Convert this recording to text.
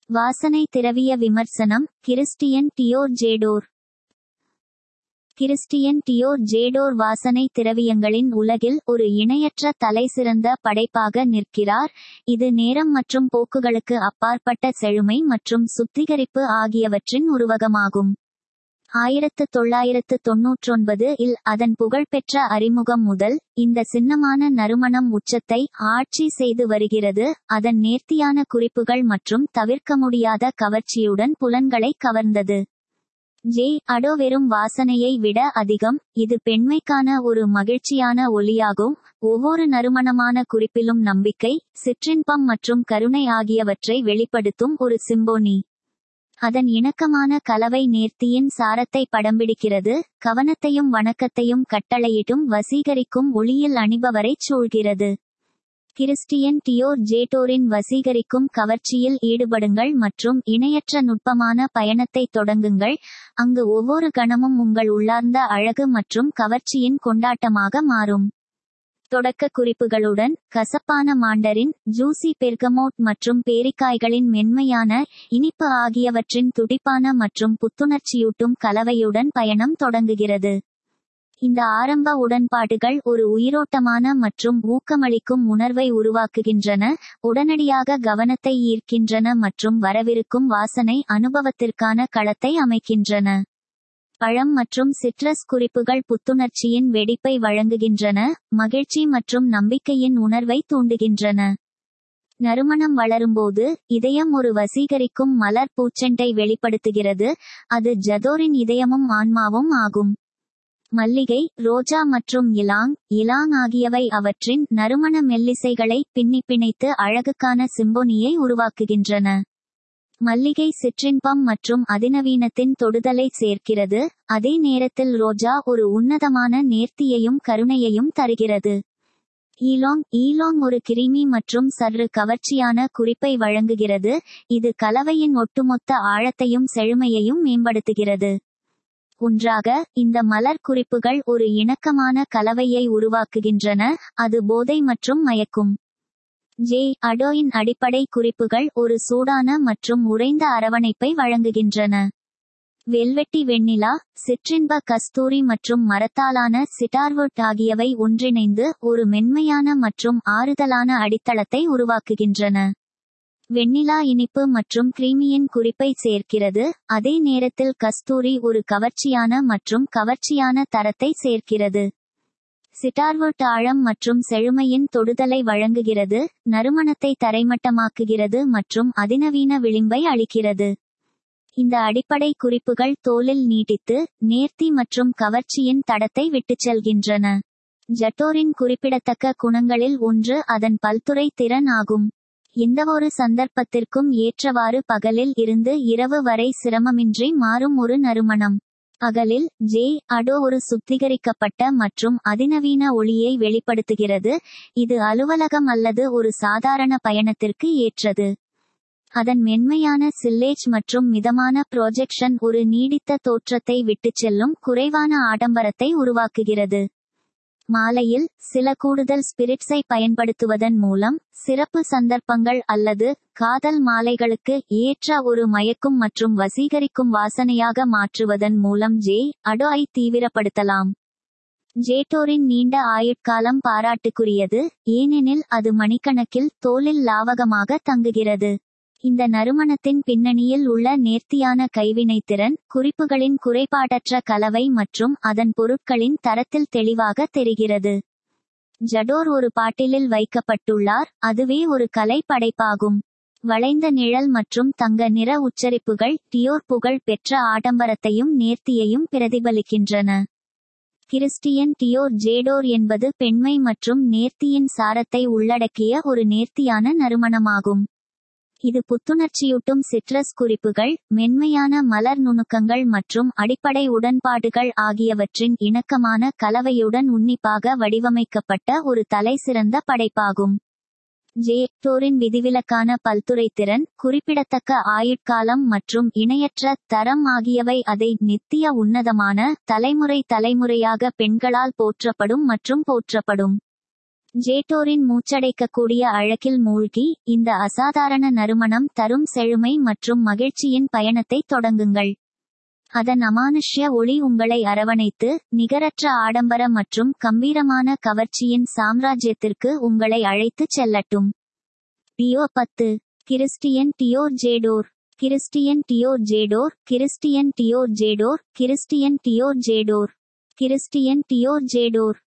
வாசனை திரவிய விமர்சனம் Christian Dior J'adore Christian Dior J'adore வாசனை திரவியங்களின் உலகில் ஒரு இணையற்ற தலைசிறந்த படைப்பாக நிற்கிறார் இது நேரம் மற்றும் போக்குகளுக்கு அப்பாற்பட்ட செழுமை மற்றும் சுத்திகரிப்பு ஆகியவற்றின் உருவகமாகும் ஆயிரத்து தொள்ளாயிரத்து தொன்னூற்றொன்பது இல் அதன் புகழ்பெற்ற அறிமுகம் முதல் இந்த சின்னமான நறுமணம் உச்சத்தை ஆட்சி செய்து வருகிறது அதன் நேர்த்தியான குறிப்புகள் மற்றும் தவிர்க்க முடியாத கவர்ச்சியுடன் புலன்களை கவர்ந்தது ஜே அடோ வெறும் வாசனையை விட அதிகம் இது பெண்மைக்கான ஒரு மகிழ்ச்சியான ஒலியாகும் ஒவ்வொரு நறுமணமான குறிப்பிலும் நம்பிக்கை சிற்றின்பம் மற்றும் கருணை ஆகியவற்றை வெளிப்படுத்தும் ஒரு சிம்போனி அதன் இணக்கமான கலவை நேர்த்தியின் சாரத்தை படம்பிடிக்கிறது கவனத்தையும் வணக்கத்தையும் கட்டளையிட்டும் வசீகரிக்கும் ஒளியில் அணிபவரைச் சூழ்கிறது கிறிஸ்டியன் டியோர் ஜேட்டோரின் வசீகரிக்கும் கவர்ச்சியில் ஈடுபடுங்கள் மற்றும் இணையற்ற நுட்பமான பயணத்தை தொடங்குங்கள் அங்கு ஒவ்வொரு கணமும் உங்கள் உள்ளார்ந்த அழகு மற்றும் கவர்ச்சியின் கொண்டாட்டமாக மாறும் தொடக்க குறிப்புகளுடன் கசப்பான மாண்டரின் ஜூசி பெர்கமோட் மற்றும் பேரிக்காய்களின் மென்மையான இனிப்பு ஆகியவற்றின் துடிப்பான மற்றும் புத்துணர்ச்சியூட்டும் கலவையுடன் பயணம் தொடங்குகிறது இந்த ஆரம்ப உடன்பாடுகள் ஒரு உயிரோட்டமான மற்றும் ஊக்கமளிக்கும் உணர்வை உருவாக்குகின்றன உடனடியாக கவனத்தை ஈர்க்கின்றன மற்றும் வரவிருக்கும் வாசனை அனுபவத்திற்கான களத்தை அமைக்கின்றன பழம் மற்றும் சிட்ரஸ் குறிப்புகள் புத்துணர்ச்சியின் வெடிப்பை வழங்குகின்றன மகிழ்ச்சி மற்றும் நம்பிக்கையின் உணர்வை தூண்டுகின்றன நறுமணம் வளரும்போது இதயம் ஒரு வசீகரிக்கும் மலர் பூச்செண்டை வெளிப்படுத்துகிறது அது ஜதோரின் இதயமும் ஆன்மாவும் ஆகும் மல்லிகை ரோஜா மற்றும் இலாங் இலாங் ஆகியவை அவற்றின் நறுமண மெல்லிசைகளை பின்னி பிணைத்து அழகுக்கான சிம்போனியை உருவாக்குகின்றன மல்லிகை சிற்றின்பம் மற்றும் அதிநவீனத்தின் தொடுதலை சேர்க்கிறது அதே நேரத்தில் ரோஜா ஒரு உன்னதமான நேர்த்தியையும் கருணையையும் தருகிறது ஈலாங் ஈலாங் ஒரு கிருமி மற்றும் சற்று கவர்ச்சியான குறிப்பை வழங்குகிறது இது கலவையின் ஒட்டுமொத்த ஆழத்தையும் செழுமையையும் மேம்படுத்துகிறது ஒன்றாக இந்த மலர் குறிப்புகள் ஒரு இணக்கமான கலவையை உருவாக்குகின்றன அது போதை மற்றும் மயக்கும் ஜே அடோயின் அடிப்படை குறிப்புகள் ஒரு சூடான மற்றும் உறைந்த அரவணைப்பை வழங்குகின்றன வெல்வெட்டி வெண்ணிலா சிற்றின்ப கஸ்தூரி மற்றும் மரத்தாலான சிட்டார்வுட் ஆகியவை ஒன்றிணைந்து ஒரு மென்மையான மற்றும் ஆறுதலான அடித்தளத்தை உருவாக்குகின்றன வெண்ணிலா இனிப்பு மற்றும் கிரீமியின் குறிப்பை சேர்க்கிறது அதே நேரத்தில் கஸ்தூரி ஒரு கவர்ச்சியான மற்றும் கவர்ச்சியான தரத்தை சேர்க்கிறது சிட்டார்வுட் ஆழம் மற்றும் செழுமையின் தொடுதலை வழங்குகிறது நறுமணத்தை தரைமட்டமாக்குகிறது மற்றும் அதிநவீன விளிம்பை அளிக்கிறது இந்த அடிப்படை குறிப்புகள் தோலில் நீட்டித்து நேர்த்தி மற்றும் கவர்ச்சியின் தடத்தை விட்டுச் செல்கின்றன ஜட்டோரின் குறிப்பிடத்தக்க குணங்களில் ஒன்று அதன் பல்துறை திறன் ஆகும் எந்தவொரு சந்தர்ப்பத்திற்கும் ஏற்றவாறு பகலில் இருந்து இரவு வரை சிரமமின்றி மாறும் ஒரு நறுமணம் பகலில் ஜே அடோ ஒரு சுத்திகரிக்கப்பட்ட மற்றும் அதிநவீன ஒளியை வெளிப்படுத்துகிறது இது அலுவலகம் அல்லது ஒரு சாதாரண பயணத்திற்கு ஏற்றது அதன் மென்மையான சில்லேஜ் மற்றும் மிதமான ப்ரொஜெக்ஷன் ஒரு நீடித்த தோற்றத்தை விட்டுச் செல்லும் குறைவான ஆடம்பரத்தை உருவாக்குகிறது மாலையில் சில கூடுதல் ஸ்பிரிட்ஸை பயன்படுத்துவதன் மூலம் சிறப்பு சந்தர்ப்பங்கள் அல்லது காதல் மாலைகளுக்கு ஏற்ற ஒரு மயக்கும் மற்றும் வசீகரிக்கும் வாசனையாக மாற்றுவதன் மூலம் ஜே அடோ ஐ தீவிரப்படுத்தலாம் ஜேட்டோரின் நீண்ட ஆயுட்காலம் பாராட்டுக்குரியது ஏனெனில் அது மணிக்கணக்கில் தோலில் லாவகமாக தங்குகிறது இந்த நறுமணத்தின் பின்னணியில் உள்ள நேர்த்தியான கைவினைத்திறன் குறிப்புகளின் குறைபாடற்ற கலவை மற்றும் அதன் பொருட்களின் தரத்தில் தெளிவாக தெரிகிறது ஜடோர் ஒரு பாட்டிலில் வைக்கப்பட்டுள்ளார் அதுவே ஒரு கலை படைப்பாகும் வளைந்த நிழல் மற்றும் தங்க நிற உச்சரிப்புகள் டியோர் புகழ் பெற்ற ஆடம்பரத்தையும் நேர்த்தியையும் பிரதிபலிக்கின்றன கிறிஸ்டியன் டியோர் ஜேடோர் என்பது பெண்மை மற்றும் நேர்த்தியின் சாரத்தை உள்ளடக்கிய ஒரு நேர்த்தியான நறுமணமாகும் இது புத்துணர்ச்சியூட்டும் சிட்ரஸ் குறிப்புகள் மென்மையான மலர் நுணுக்கங்கள் மற்றும் அடிப்படை உடன்பாடுகள் ஆகியவற்றின் இணக்கமான கலவையுடன் உன்னிப்பாக வடிவமைக்கப்பட்ட ஒரு தலைசிறந்த படைப்பாகும் ஜேட்டோரின் விதிவிலக்கான பல்துறைத்திறன் குறிப்பிடத்தக்க ஆயுட்காலம் மற்றும் இணையற்ற தரம் ஆகியவை அதை நித்திய உன்னதமான தலைமுறை தலைமுறையாக பெண்களால் போற்றப்படும் மற்றும் போற்றப்படும் ஜேட்டோரின் மூச்சடைக்கக்கூடிய அழகில் மூழ்கி இந்த அசாதாரண நறுமணம் தரும் செழுமை மற்றும் மகிழ்ச்சியின் பயணத்தை தொடங்குங்கள் அதன் அமானுஷ்ய ஒளி உங்களை அரவணைத்து நிகரற்ற ஆடம்பர மற்றும் கம்பீரமான கவர்ச்சியின் சாம்ராஜ்யத்திற்கு உங்களை அழைத்துச் செல்லட்டும் டியோ பத்து Christian Dior J'adore Christian Dior J'adore Christian Dior J'adore Christian Dior J'adore Christian Dior ஜேடோர்